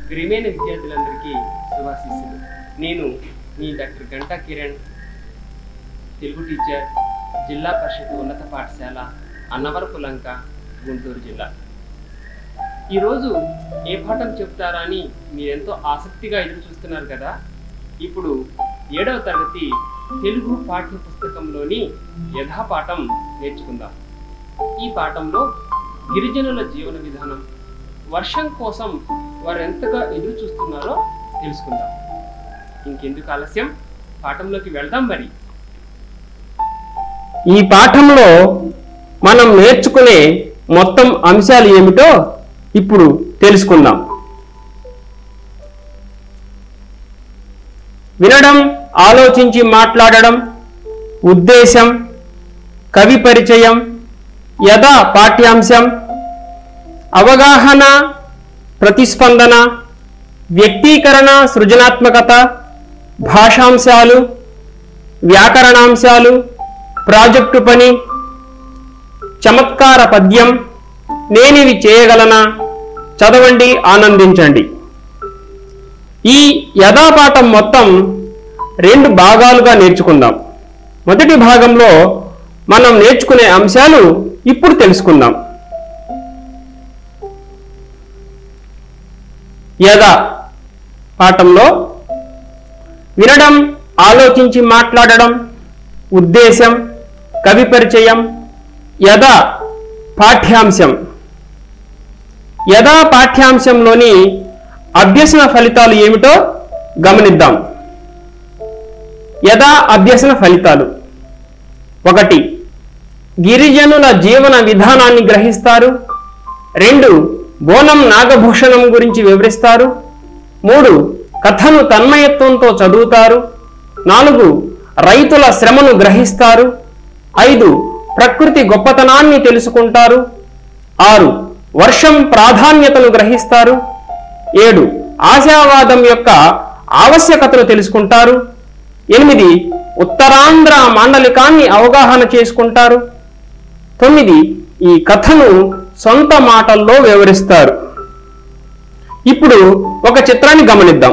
ప్రియమైన విద్యార్థులందరికీ శుభాశీస్సులు నేను మీ డాక్టర్ గంటా కిరణ్ తెలుగు టీచర్ జిల్లా పరిషత్ ఉన్నత పాఠశాల అన్నవరపు లంక గుంటూరు జిల్లా ఈరోజు ఏ పాఠం చెప్తారా అని మీరెంతో ఆసక్తిగా ఎదురు చూస్తున్నారు కదా ఇప్పుడు ఏడవ తరగతి తెలుగు పాఠ్య పుస్తకంలోని యథాపాఠం నేర్చుకుందాం ఈ పాఠంలో గిరిజనుల జీవన విధానం వర్షం కోసం వారు ఎంతగా ఎదురు చూస్తున్నారో తెలుసుకుందాం ఇంకెందుకు ఆలస్యం పాఠంలోకి వెళ్దాం మరి ఈ పాఠంలో మనం నేర్చుకునే మొత్తం అంశాలు ఏమిటో ఇప్పుడు తెలుసుకుందాం వినడం ఆలోచించి మాట్లాడడం ఉద్దేశం కవి పరిచయం యథా పాఠ్యాంశం అవగాహన ప్రతిస్పందన వ్యక్తీకరణ సృజనాత్మకత భాషాంశాలు వ్యాకరణాంశాలు ప్రాజెక్టు పని చమత్కార పద్యం నేనివి చేయగలనా చదవండి ఆనందించండి ఈ యథాపాఠం మొత్తం రెండు భాగాలుగా నేర్చుకుందాం మొదటి భాగంలో మనం నేర్చుకునే అంశాలు ఇప్పుడు తెలుసుకుందాం యథా పాఠంలో వినడం ఆలోచించి మాట్లాడడం ఉద్దేశం కవి పరిచయం యథా పాఠ్యాంశం యథా పాఠ్యాంశంలోని అభ్యసన ఫలితాలు ఏమిటో గమనిద్దాం యథా అభ్యసన ఫలితాలు ఒకటి గిరిజనుల జీవన విధానాన్ని గ్రహిస్తారు రెండు బోనం నాగభూషణం గురించి వివరిస్తారు మూడు కథను తన్మయత్వంతో చదువుతారు నాలుగు రైతుల శ్రమను గ్రహిస్తారు ఐదు ప్రకృతి గొప్పతనాన్ని తెలుసుకుంటారు ఆరు వర్షం ప్రాధాన్యతను గ్రహిస్తారు ఏడు ఆశావాదం యొక్క ఆవశ్యకతను తెలుసుకుంటారు ఎనిమిది ఉత్తరాంధ్ర మాండలికాన్ని అవగాహన చేసుకుంటారు తొమ్మిది ఈ కథను సొంత మాటల్లో వివరిస్తారు ఇప్పుడు ఒక చిత్రాన్ని గమనిద్దాం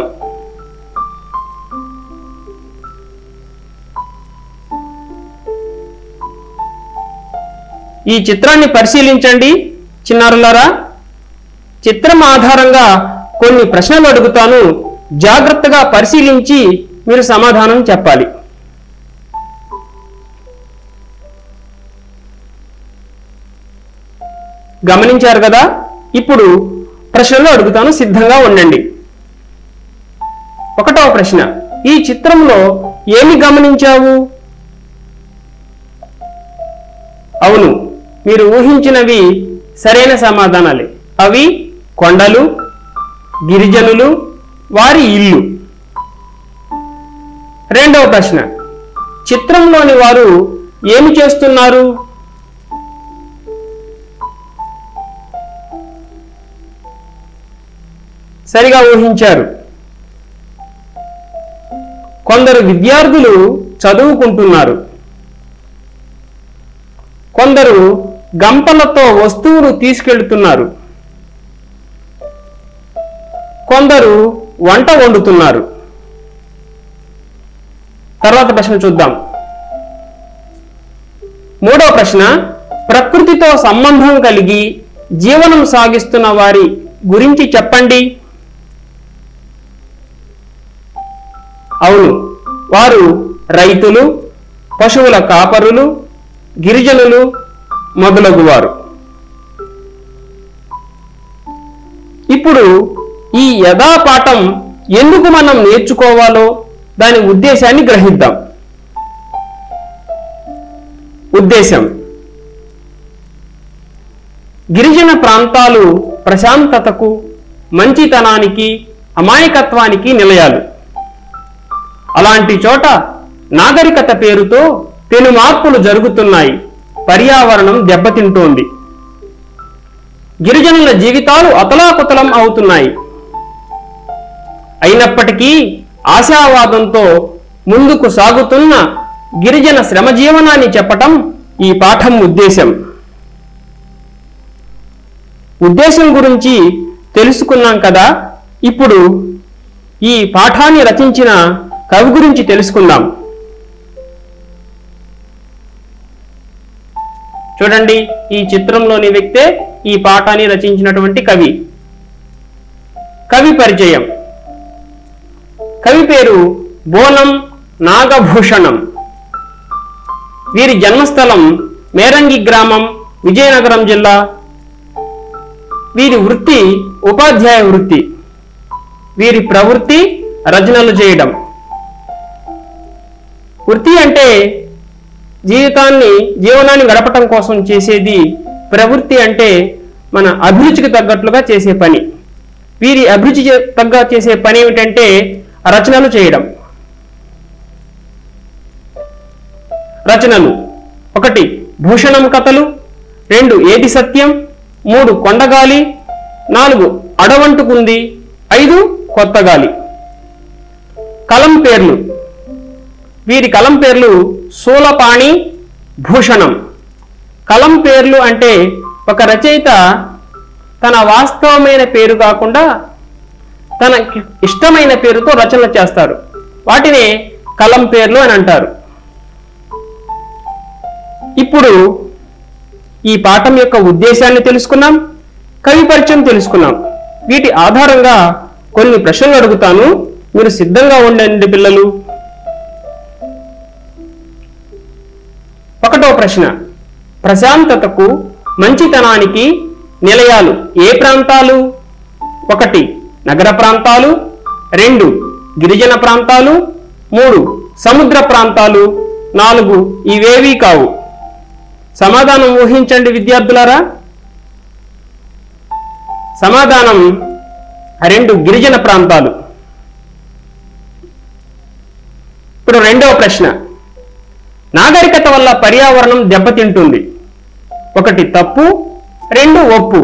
ఈ చిత్రాన్ని పరిశీలించండి చిన్నారులారా చిత్రం ఆధారంగా కొన్ని ప్రశ్నలు అడుగుతాను జాగ్రత్తగా పరిశీలించి మీరు సమాధానం చెప్పాలి గమనించారు కదా ఇప్పుడు ప్రశ్నలు అడుగుతాను సిద్ధంగా ఉండండి ఒకటవ ప్రశ్న ఈ చిత్రంలో ఏమి గమనించావు అవును మీరు ఊహించినవి సరైన సమాధానాలే అవి కొండలు గిరిజనులు వారి ఇల్లు రెండవ ప్రశ్న చిత్రంలోని వారు ఏమి చేస్తున్నారు సరిగా ఊహించారు కొందరు విద్యార్థులు చదువుకుంటున్నారు కొందరు గంపలతో వస్తువులు తీసుకెళ్తున్నారు కొందరు వంట వండుతున్నారు తర్వాత ప్రశ్న చూద్దాం మూడవ ప్రశ్న ప్రకృతితో సంబంధం కలిగి జీవనం సాగిస్తున్న వారి గురించి చెప్పండి అవును వారు రైతులు పశువుల కాపరులు గిరిజనులు మొదలగువారు ఇప్పుడు ఈ యథాపాఠం ఎందుకు మనం నేర్చుకోవాలో దాని ఉద్దేశాన్ని గ్రహిద్దాం ఉద్దేశం గిరిజన ప్రాంతాలు ప్రశాంతతకు మంచితనానికి అమాయకత్వానికి నిలయాలు అలాంటి చోట నాగరికత పేరుతో పెను మార్పులు జరుగుతున్నాయి పర్యావరణం దెబ్బతింటోంది గిరిజనుల జీవితాలు అతలాకుతలం అవుతున్నాయి అయినప్పటికీ ఆశావాదంతో ముందుకు సాగుతున్న గిరిజన శ్రమజీవనాన్ని చెప్పటం ఈ పాఠం ఉద్దేశం ఉద్దేశం గురించి తెలుసుకున్నాం కదా ఇప్పుడు ఈ పాఠాన్ని రచించిన కవి గురించి తెలుసుకుందాం చూడండి ఈ చిత్రంలోని వ్యక్తే ఈ పాఠాన్ని రచించినటువంటి కవి కవి పరిచయం కవి పేరు బోనం నాగభూషణం వీరి జన్మస్థలం మేరంగి గ్రామం విజయనగరం జిల్లా వీరి వృత్తి ఉపాధ్యాయ వృత్తి వీరి ప్రవృత్తి రచనలు చేయడం వృత్తి అంటే జీవితాన్ని జీవనాన్ని గడపటం కోసం చేసేది ప్రవృత్తి అంటే మన అభిరుచికి తగ్గట్లుగా చేసే పని వీరి అభిరుచి చే- తగ్గ చేసే పని ఏమిటంటే రచనలు చేయడం రచనలు ఒకటి భూషణం కథలు రెండు ఏది సత్యం మూడు కొండగాలి నాలుగు అడవంటుకుంది ఐదు కొత్తగాలి కలం పేర్లు వీరి కలం పేర్లు శూలపాణి భూషణం కలం పేర్లు అంటే ఒక రచయిత తన వాస్తవమైన పేరు కాకుండా తన ఇష్టమైన పేరుతో రచనలు చేస్తారు వాటినే కలం పేర్లు అని అంటారు ఇప్పుడు ఈ పాఠం యొక్క ఉద్దేశాన్ని తెలుసుకున్నాం కవి పరిచయం తెలుసుకున్నాం వీటి ఆధారంగా కొన్ని ప్రశ్నలు అడుగుతాను మీరు సిద్ధంగా ఉండండి పిల్లలు ఒకటో ప్రశ్న ప్రశాంతతకు మంచితనానికి నిలయాలు ఏ ప్రాంతాలు ఒకటి నగర ప్రాంతాలు రెండు గిరిజన ప్రాంతాలు మూడు సముద్ర ప్రాంతాలు నాలుగు ఇవేవీ కావు సమాధానం ఊహించండి విద్యార్థులారా సమాధానం రెండు గిరిజన ప్రాంతాలు ఇప్పుడు రెండవ ప్రశ్న నాగరికత వల్ల పర్యావరణం దెబ్బతింటుంది ఒకటి తప్పు రెండు ఒప్పు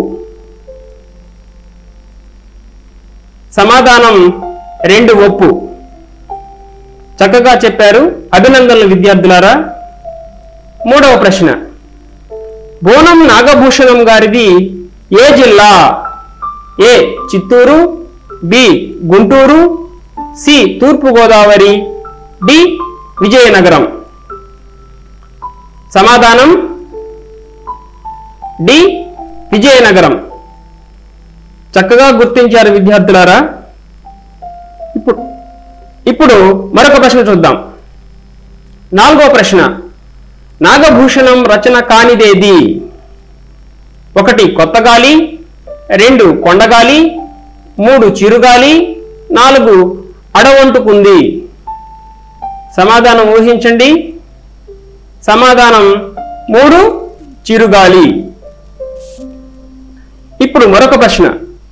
సమాధానం రెండు ఒప్పు చక్కగా చెప్పారు అభినందనలు విద్యార్థులారా మూడవ ప్రశ్న బోనం నాగభూషణం గారిది ఏ జిల్లా A Chittoor B Guntur C Thoorpu Godavari D Vizianagaram సమాధానం డి విజయనగరం చక్కగా గుర్తించారు విద్యార్థులారా ఇప్పుడు ఇప్పుడు మరొక ప్రశ్న చూద్దాం నాలుగో ప్రశ్న నాగభూషణం రచన కానిదేది ఒకటి కొత్తగాలి రెండు కొండగాలి మూడు చిరుగాలి నాలుగు అడవంటుకుంది సమాధానం ఊహించండి సమాధానం మూడు చిరుగాలి ఇప్పుడు మరొక ప్రశ్న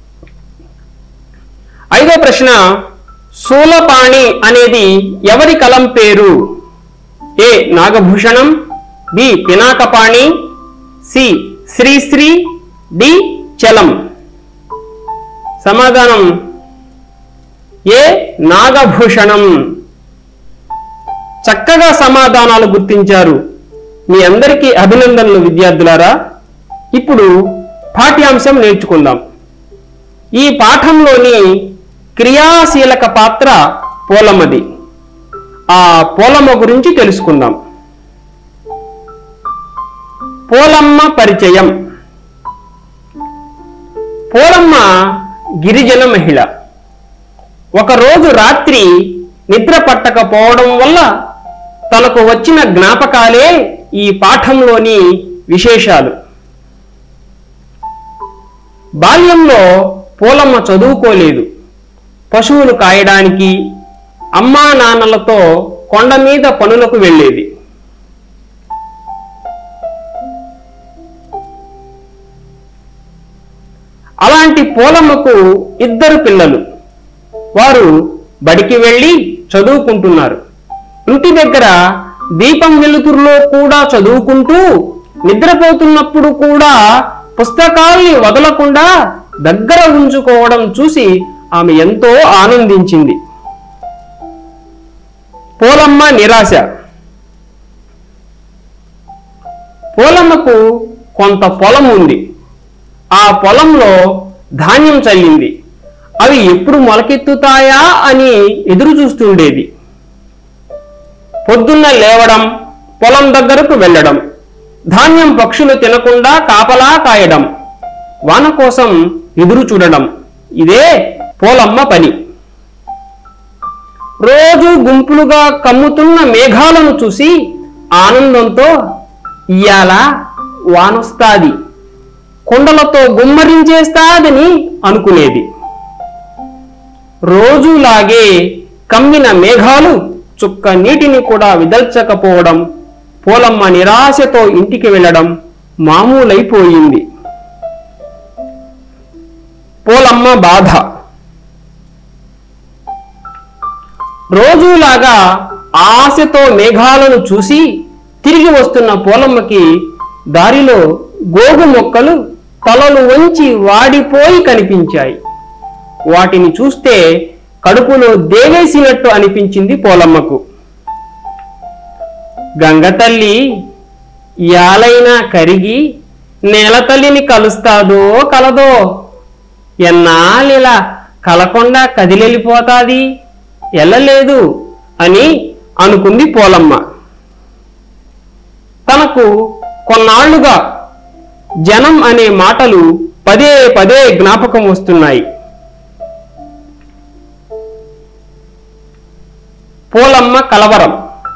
ఐదో ప్రశ్న శూలపాణి అనేది ఎవరి కలం పేరు A Nagabhushanam B Pinakapani C Sri Sri D Chalam సమాధానం ఏ నాగభూషణం చక్కగా సమాధానాలు గుర్తించారు మీ అందరికీ అభినందనలు విద్యార్థులారా ఇప్పుడు పాఠ్యాంశం నేర్చుకుందాం ఈ పాఠంలోని క్రియాశీలక పాత్ర పోలమ్మది ఆ పోలమ్మ గురించి తెలుసుకుందాం పోలమ్మ పరిచయం పోలమ్మ గిరిజన మహిళ ఒకరోజు రాత్రి నిద్ర పట్టకపోవడం వల్ల తనకు వచ్చిన జ్ఞాపకాలే ఈ పాఠంలోని విశేషాలు బాల్యంలో పూలమ్మ చదువుకోలేదు పశువులు కాయడానికి అమ్మా నాన్నలతో కొండ మీద పనులకు వెళ్ళేది అలాంటి పూలమ్మకు ఇద్దరు పిల్లలు వారు బడికి వెళ్ళి చదువుకుంటున్నారు ఇంటి దగ్గర దీపం వెలుతురులో కూడా చదువుకుంటూ నిద్రపోతున్నప్పుడు కూడా పుస్తకాల్ని వదలకుండా దగ్గర ఉంచుకోవడం చూసి ఆమె ఎంతో ఆనందించింది పోలమ్మ నిరాశ పోలమ్మకు కొంత పొలం ఉంది ఆ పొలంలో ధాన్యం చల్లింది అవి ఎప్పుడు మొలకెత్తుతాయా అని ఎదురు చూస్తుండేది పొద్దున్న లేవడం పొలం దగ్గరకు వెళ్ళడం ధాన్యం పక్షులు తినకుండా కాపలా కాయడం వాన కోసం ఎదురు చూడడం ఇదే పోలమ్మ పని రోజు గుంపులుగా కమ్ముతున్న మేఘాలను చూసి ఆనందంతో ఇయాల వానొస్తాది కొండలతో గుమ్మరించేస్తాదని అనుకునేది రోజులాగే కమ్మిన మేఘాలు చుక్క నీటిని కూడా విదల్చకపోవడం పోలమ్మ నిరాశతో ఇంటికి వెళ్ళడం మామూలైపోయింది పోలమ్మ బాధ రోజులాగా ఆశతో మేఘాలను చూసి తిరిగి వస్తున్న పోలమ్మకి దారిలో గోగు మొక్కలు తలలు వంచి వాడిపోయి కనిపించాయి వాటిని చూస్తే కడుపులో దేవేసినట్టు అనిపించింది పోలమ్మకు గంగతల్లి యాలైనా కరిగి నేలతల్లిని కలుస్తాదో కలదో ఎన్నాళ్ళిలా కలకుండా కదిలెళ్ళిపోతాది ఎల్లలేదు అని అనుకుంది పోలమ్మ తనకు కొన్నాళ్లుగా జనం అనే మాటలు పదే పదే జ్ఞాపకం వస్తున్నాయి పోలమ్మ కలవరం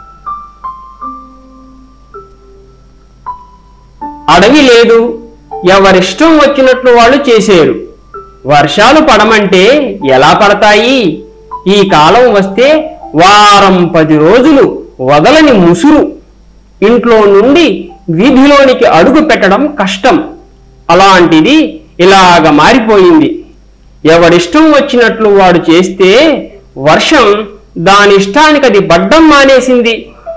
అడవి లేదు ఎవరిష్టం వచ్చినట్లు వాళ్ళు చేసేరు వర్షాలు పడమంటే ఎలా పడతాయి ఈ కాలం వస్తే వారం పది రోజులు వదలని ముసురు ఇంట్లో నుండి వీధిలోనికి అడుగు పెట్టడం కష్టం అలాంటిది ఇలాగ మారిపోయింది ఎవడిష్టం వచ్చినట్లు వాడు చేస్తే వర్షం దానిష్టానికి అది బడ్డం మానేసింది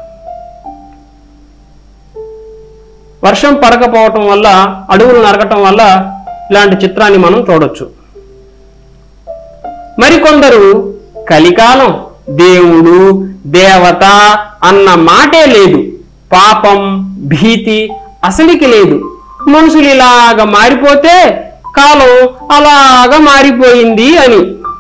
వర్షం పడకపోవటం వల్ల అడవులు నరకటం వల్ల ఇలాంటి చిత్రాన్ని మనం చూడొచ్చు మరికొందరు కలికాలం దేవుడు దేవత అన్న మాటే లేదు పాపం భీతి అసలికి లేదు మనుషులు ఇలాగ మారిపోతే కాలం అలాగ మారిపోయింది అని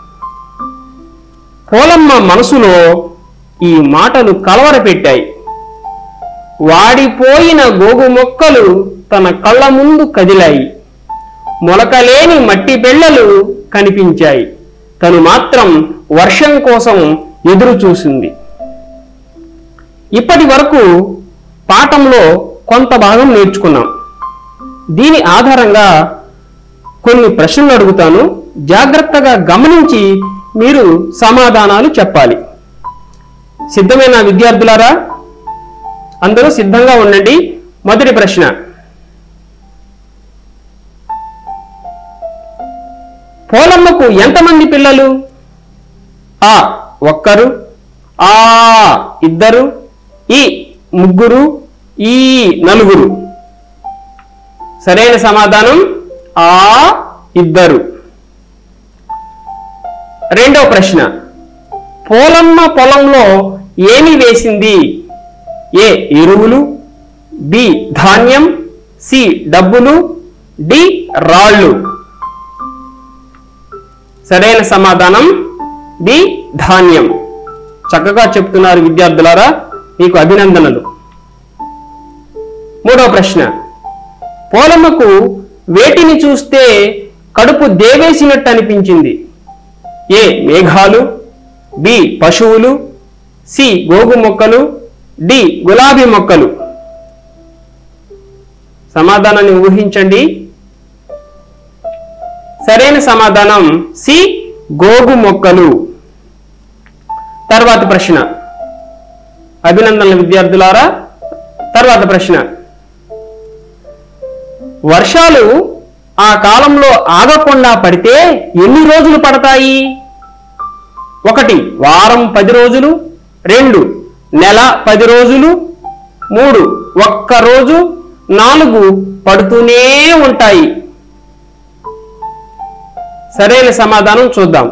పోలమ్మ మనసులో ఈ మాటలు కలవరపెట్టాయి వాడిపోయిన గోగు మొక్కలు తన కళ్ళ ముందు కదిలాయి మొలకలేని మట్టి బెళ్ళలు కనిపించాయి తను మాత్రం వర్షం కోసం ఎదురు చూసింది ఇప్పటి వరకు పాఠంలో కొంత భాగం నేర్చుకున్నాం దీని ఆధారంగా కొన్ని ప్రశ్నలు అడుగుతాను జాగ్రత్తగా గమనించి మీరు సమాధానాలు చెప్పాలి సిద్ధమైన విద్యార్థులారా అందరూ సిద్ధంగా ఉండండి మొదటి ప్రశ్న పోలమ్మకు ఎంతమంది పిల్లలు ఆ ఒక్కరు ఆ ఇద్దరు ఈ ముగ్గురు ఈ నలుగురు సరైన సమాధానం ఆ ఇద్దరు రెండో ప్రశ్న పోలమ్మ పొలంలో ఏమి వేసింది ఏ ఎరువులు బి ధాన్యం సి డబ్బులు డి రాళ్ళు సరైన సమాధానం బి ధాన్యం చక్కగా చెప్తున్నారు విద్యార్థులారా మీకు అభినందనలు మూడో ప్రశ్న పోలమ్మకు వేటిని చూస్తే కడుపు దేవేసినట్టు అనిపించింది ఏ మేఘాలు బి పశువులు సి గోగు మొక్కలు డి గులాబీ మొక్కలు సమాధానాన్ని ఊహించండి సరైన సమాధానం సి గోగు మొక్కలు తర్వాత ప్రశ్న అభినందనలు విద్యార్థులారా తర్వాత ప్రశ్న వర్షాలు ఆ కాలంలో ఆగకుండా పడితే ఎన్ని రోజులు పడతాయి ఒకటి వారం పది రోజులు రెండు నెల పది రోజులు మూడు ఒక్క రోజు నాలుగు పడుతూనే ఉంటాయి సరైన సమాధానం చూద్దాం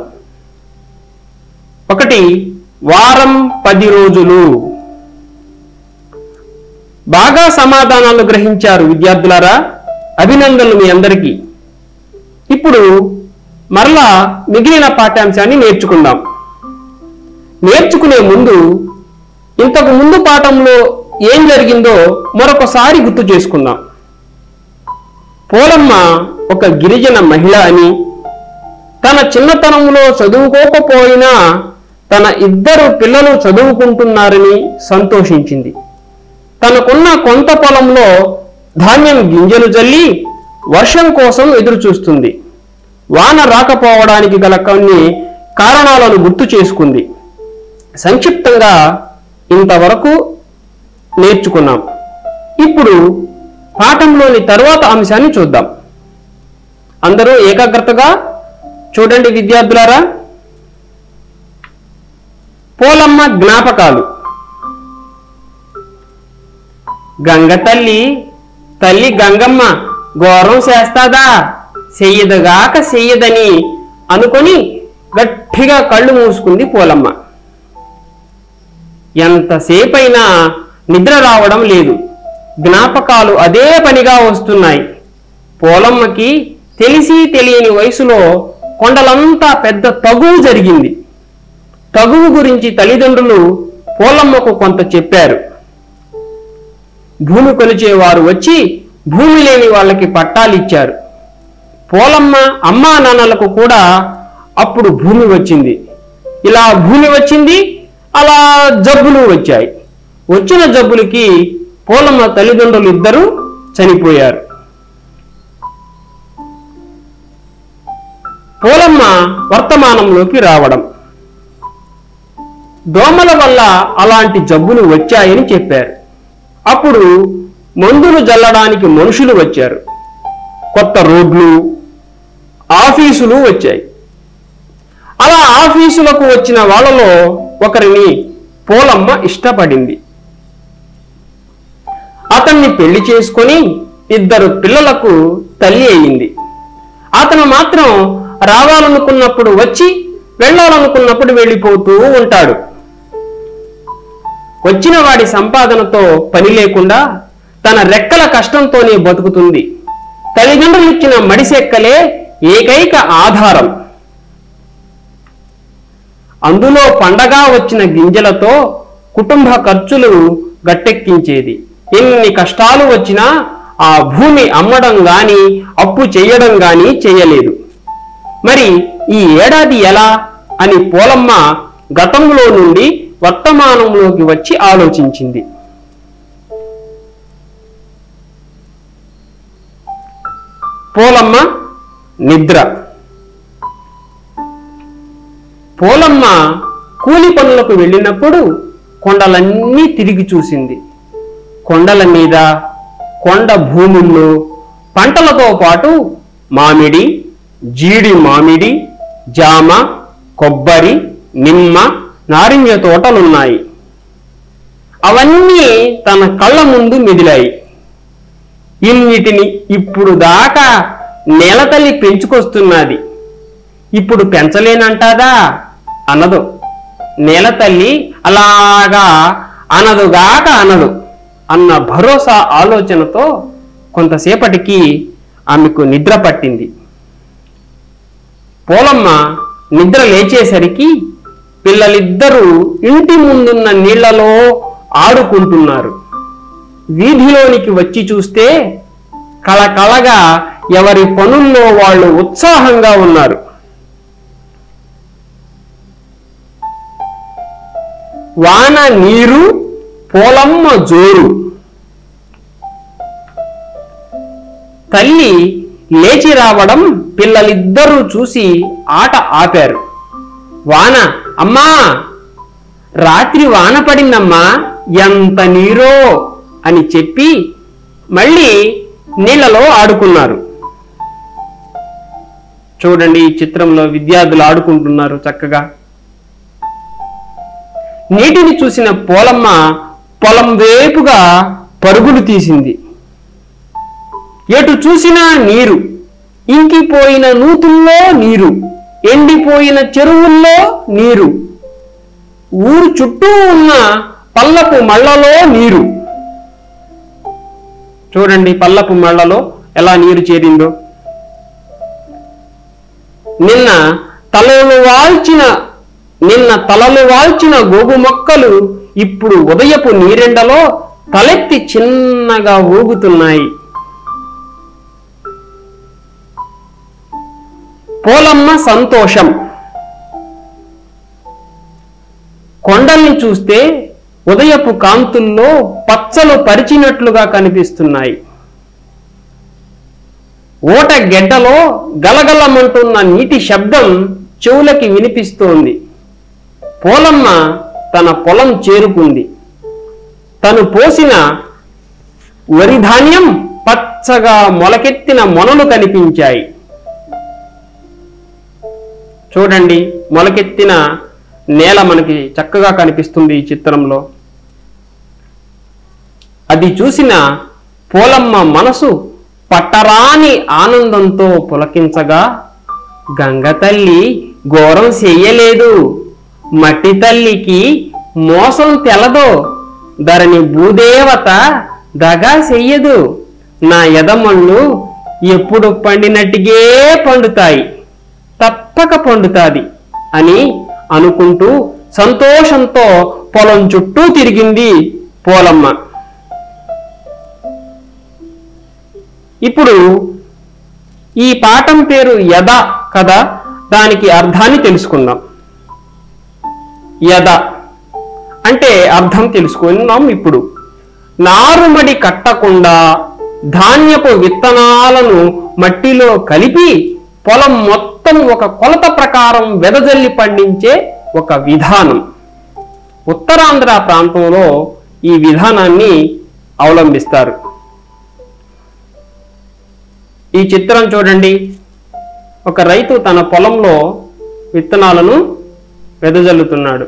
ఒకటి వారం పది రోజులు బాగా సమాధానాలు గ్రహించారు విద్యార్థులారా అభినందనలు మీ అందరికీ ఇప్పుడు మరలా మిగిలిన పాఠ్యాంశాన్ని నేర్చుకుందాం నేర్చుకునే ముందు ఇంతకు ముందు పాఠంలో ఏం జరిగిందో మరొకసారి గుర్తు చేసుకుందాం పోలమ్మ ఒక గిరిజన మహిళ అని తన చిన్నతనంలో చదువుకోకపోయినా తన ఇద్దరు పిల్లలు చదువుకుంటున్నారని సంతోషించింది తనకున్న కొంత పొలంలో ధాన్యం గింజలు జల్లి వర్షం కోసం ఎదురు చూస్తుంది వాన రాకపోవడానికి గల కొన్ని కారణాలను గుర్తు చేసుకుంది సంక్షిప్తంగా ఇంతవరకు నేర్చుకున్నాం ఇప్పుడు పాఠంలోని తరువాత అంశాన్ని చూద్దాం అందరూ ఏకాగ్రతగా చూడండి విద్యార్థులారా పోలమ్మ జ్ఞాపకాలు గంగ తల్లి తల్లి గంగమ్మ ఘోరం చేస్తాదా చెయ్యదుగాక చెయ్యదని అనుకొని గట్టిగా కళ్ళు మూసుకుంది పోలమ్మ ఎంతసేపైనా నిద్ర రావడం లేదు జ్ఞాపకాలు అదే పనిగా వస్తున్నాయి పోలమ్మకి తెలిసి తెలియని వయసులో కొండలంతా పెద్ద తగువు జరిగింది తగువు గురించి తల్లిదండ్రులు పోలమ్మకు కొంత చెప్పారు భూమి కొలిచేవారు వచ్చి భూమి లేని వాళ్ళకి పట్టాలిచ్చారు పోలమ్మ అమ్మా నాన్నలకు కూడా అప్పుడు భూమి వచ్చింది ఇలా భూమి వచ్చింది అలా జబ్బులు వచ్చాయి వచ్చిన జబ్బులకి పోలమ్మ తల్లిదండ్రులు ఇద్దరూ చనిపోయారు పోలమ్మ వర్తమానంలోకి రావడం దోమల వల్ల అలాంటి జబ్బులు వచ్చాయని చెప్పారు అప్పుడు మందులు జల్లడానికి మనుషులు వచ్చారు కొత్త రోడ్లు ఆఫీసులు వచ్చాయి అలా ఆఫీసులకు వచ్చిన వాళ్ళలో ఒకరిని పోలమ్మ ఇష్టపడింది అతన్ని పెళ్లి చేసుకొని ఇద్దరు పిల్లలకు తల్లి అయింది అతను మాత్రం రావాలనుకున్నప్పుడు వచ్చి వెళ్ళాలనుకున్నప్పుడు వెళ్ళిపోతూ ఉంటాడు వచ్చిన వాడి సంపాదనతో పని లేకుండా తన రెక్కల కష్టంతోనే బతుకుతుంది తల్లిదండ్రులు ఇచ్చిన మడిసెక్కలే ఏకైక ఆధారం అందులో పండగా వచ్చిన గింజలతో కుటుంబ ఖర్చులు గట్టెక్కించేది ఎన్ని కష్టాలు వచ్చినా ఆ భూమి అమ్మడం గాని అప్పు చేయడం గాని చేయలేదు మరి ఈ ఏడాది ఎలా అని పోలమ్మ గతంలో నుండి వర్తమానంలోకి వచ్చి ఆలోచించింది పోలమ్మ నిద్ర పోలమ్మ కూలి పనులకు వెళ్ళినప్పుడు కొండలన్నీ తిరిగి చూసింది కొండల మీద కొండ భూముల్లో పంటలతో పాటు మామిడి జీడి మామిడి జామ కొబ్బరి నిమ్మ నారింజ తోటలున్నాయి అవన్నీ తన కళ్ళ ముందు మెదిలాయి ఇన్నిటిని ఇప్పుడు దాకా నేలతల్లి పెంచుకొస్తున్నది ఇప్పుడు పెంచలేనంటాదా అనదు నేలతల్లి అలాగా అనదుగాక అనదు అన్న భరోసా ఆలోచనతో కొంతసేపటికి ఆమెకు నిద్ర పట్టింది పోలమ్మ నిద్ర లేచేసరికి పిల్లలిద్దరూ ఇంటి ముందున్న నీళ్లలో ఆడుకుంటున్నారు వీధిలోనికి వచ్చి చూస్తే కళకళగా ఎవరి పనుల్లో వాళ్ళు ఉత్సాహంగా ఉన్నారు వాన నీరు పోలమ్మ జోరు తల్లి లేచి రావడం పిల్లలిద్దరూ చూసి ఆట ఆపారు వాన అమ్మా రాత్రి వాన పడిందమ్మా ఎంత నీరో అని చెప్పి మళ్ళీ నీళ్లలో ఆడుకున్నారు చూడండి ఈ చిత్రంలో విద్యార్థులు ఆడుకుంటున్నారు చక్కగా నీటిని చూసిన పోలమ్మ పొలం వేపుగా పరుగులు తీసింది ఎటు చూసినా నీరు ఇంకిపోయిన నూతుల్లో నీరు ఎండిపోయిన చెరువుల్లో నీరు ఊరు చుట్టూ ఉన్న పల్లపు మళ్ళలో నీరు చూడండి పల్లపు మళ్ళలో ఎలా నీరు చేరిందో నిన్న తలలు వాల్చిన నిన్న తలలు వాల్చిన గోగు మొక్కలు ఇప్పుడు ఉదయపు నీరెండలో తలెత్తి చిన్నగా ఊగుతున్నాయి పోలమ్మ సంతోషం కొండల్ని చూస్తే ఉదయపు కాంతుల్లో పచ్చలు పరిచినట్లుగా కనిపిస్తున్నాయి ఓట గెడ్డలో గలగలమంటున్న నీటి శబ్దం చెవులకి వినిపిస్తోంది పోలమ్మ తన పొలం చేరుకుంది తను పోసిన వరి ధాన్యం పచ్చగా మొలకెత్తిన మొనలు కనిపించాయి చూడండి మొలకెత్తిన నేల మనకి చక్కగా కనిపిస్తుంది ఈ చిత్రంలో అది చూసిన పోలమ్మ మనసు పట్టరాని ఆనందంతో పులకించగా గంగ తల్లి ఘోరం చెయ్యలేదు మట్టి తల్లికి మోసం తెలదో ధరణి భూదేవత దగా చెయ్యదు నా ఎదమళ్ళు ఎప్పుడు పండినట్టుగే పండుతాయి తప్పక పండుతాది అని అనుకుంటూ సంతోషంతో పొలం చుట్టూ తిరిగింది పోలమ్మ ఇప్పుడు ఈ పాఠం పేరు యద కదా దానికి అర్థాన్ని తెలుసుకుందాం యద అంటే అర్థం తెలుసుకుందాం ఇప్పుడు నారుమడి కట్టకుండా ధాన్యపు విత్తనాలను మట్టిలో కలిపి పొలం మొత్తం ఒక కొలత ప్రకారం వెదజల్లి పండించే ఒక విధానం ఉత్తరాంధ్ర ప్రాంతంలో ఈ విధానాన్ని అవలంబిస్తారు ఈ చిత్రం చూడండి ఒక రైతు తన పొలంలో విత్తనాలను వెదజల్లుతున్నాడు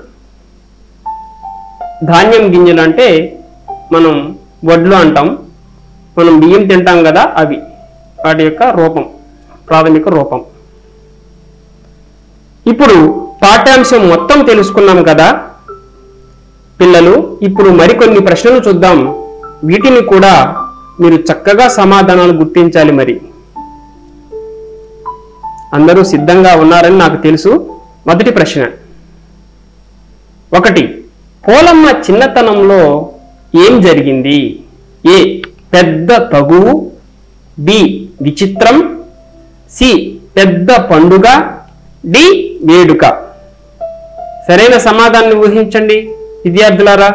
ధాన్యం గింజలు అంటే మనం వడ్లు అంటాం మనం బియ్యం తింటాం కదా అవి వాటి యొక్క రూపం ప్రాథమిక రూపం ఇప్పుడు పాఠ్యాంశం మొత్తం తెలుసుకున్నాం కదా పిల్లలు ఇప్పుడు మరికొన్ని ప్రశ్నలు చూద్దాం వీటిని కూడా మీరు చక్కగా సమాధానాలు గుర్తించాలి మరి అందరూ సిద్ధంగా ఉన్నారని నాకు తెలుసు మొదటి ప్రశ్న ఒకటి పోలమ్మ చిన్నతనంలో ఏం జరిగింది ఏ పెద్ద తగువు బి విచిత్రం సి పెద్ద పండుగ డి వేడుక సరైన సమాధానాన్ని ఊహించండి విద్యార్థులారా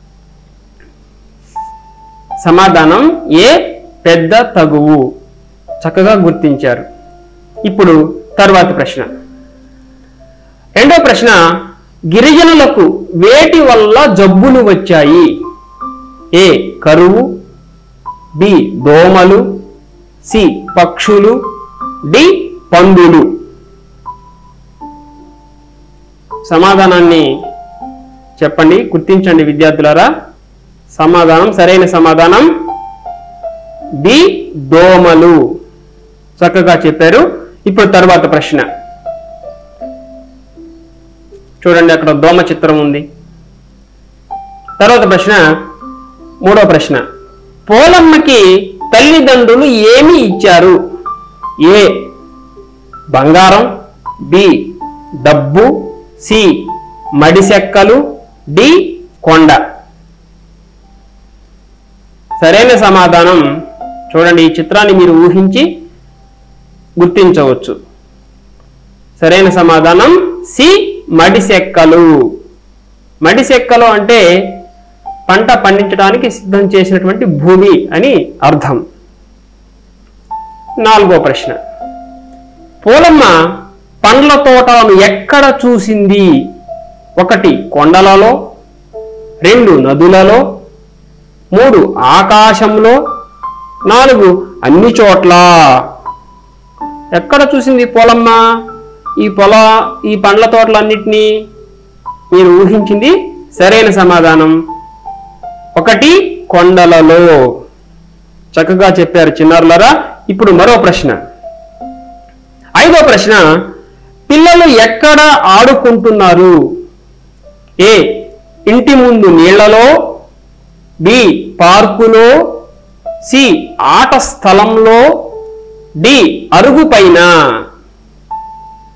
సమాధానం ఏ పెద్ద తగువు చక్కగా గుర్తించారు ఇప్పుడు తర్వాతి ప్రశ్న రెండో ప్రశ్న గిరిజనులకు వేటి వల్ల జబ్బులు వచ్చాయి ఏ కరువు బి దోమలు సి పక్షులు డి పందులు సమాధానాన్ని చెప్పండి గుర్తించండి విద్యార్థులారా సమాధానం సరైన సమాధానం బి దోమలు చక్కగా చెప్పారు ఇప్పుడు తర్వాత ప్రశ్న చూడండి అక్కడ దోమ చిత్రం ఉంది తర్వాత ప్రశ్న మూడో ప్రశ్న పోలమ్మకి తల్లిదండ్రులు ఏమి ఇచ్చారు ఏ బంగారం బి డబ్బు సి మడిసెక్కలు డి కొండ సరైన సమాధానం చూడండి ఈ చిత్రాన్ని మీరు ఊహించి గుర్తించవచ్చు సరైన సమాధానం సి మడిసెక్కలు మడిసెక్కలు అంటే పంట పండించడానికి సిద్ధం చేసినటువంటి భూమి అని అర్థం నాలుగో ప్రశ్న పూలమ్మ పండ్ల తోటలను ఎక్కడ చూసింది ఒకటి కొండలలో రెండు నదులలో మూడు ఆకాశంలో నాలుగు అన్ని చోట్ల ఎక్కడ చూసింది పొలమ్మ ఈ పొల ఈ పండ్ల తోటలన్నిటినీ మీరు ఊహించింది సరైన సమాధానం ఒకటి కొండలలో చక్కగా చెప్పారు చిన్నారులరా ఇప్పుడు మరో ప్రశ్న ఐదో ప్రశ్న పిల్లలు ఎక్కడ ఆడుకుంటున్నారు ఏ ఇంటి ముందు నీళ్లలో బి పార్కులో సి ఆట స్థలంలో డి అరుగు పైన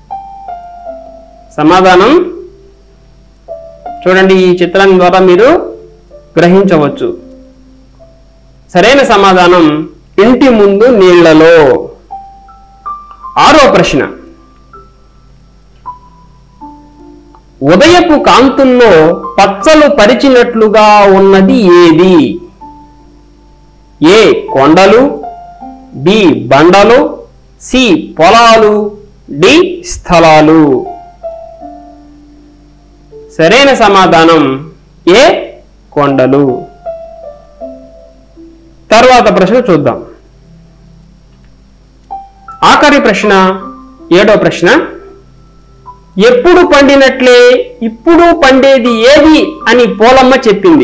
సమాధానం చూడండి ఈ చిత్రం ద్వారా మీరు గ్రహించవచ్చు సరైన సమాధానం ఇంటి ముందు నీళ్లలో ఆరో ప్రశ్న ఉదయపు కాంతుల్లో పచ్చలు పరిచినట్లుగా ఉన్నది ఏది ఏ కొండలు బి బండలు సి పొలాలు డి స్థలాలు సరైన సమాధానం ఏ కొండలు తర్వాత ప్రశ్న చూద్దాం ఆఖరి ప్రశ్న ఏడో ప్రశ్న ఎప్పుడు పండినట్లే ఇప్పుడు పండేది ఏది అని పోలమ్మ చెప్పింది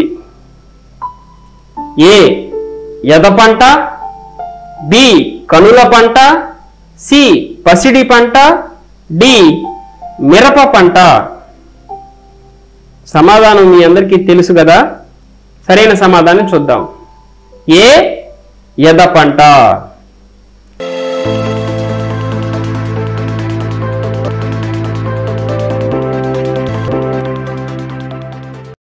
ఏ ఎద పంట బి కనుల పంట సి పసిడి పంట డి మిరప పంట సమాధానం మీ అందరికీ తెలుసు కదా సరైన సమాధానం చూద్దాం ఏ ఎద పంట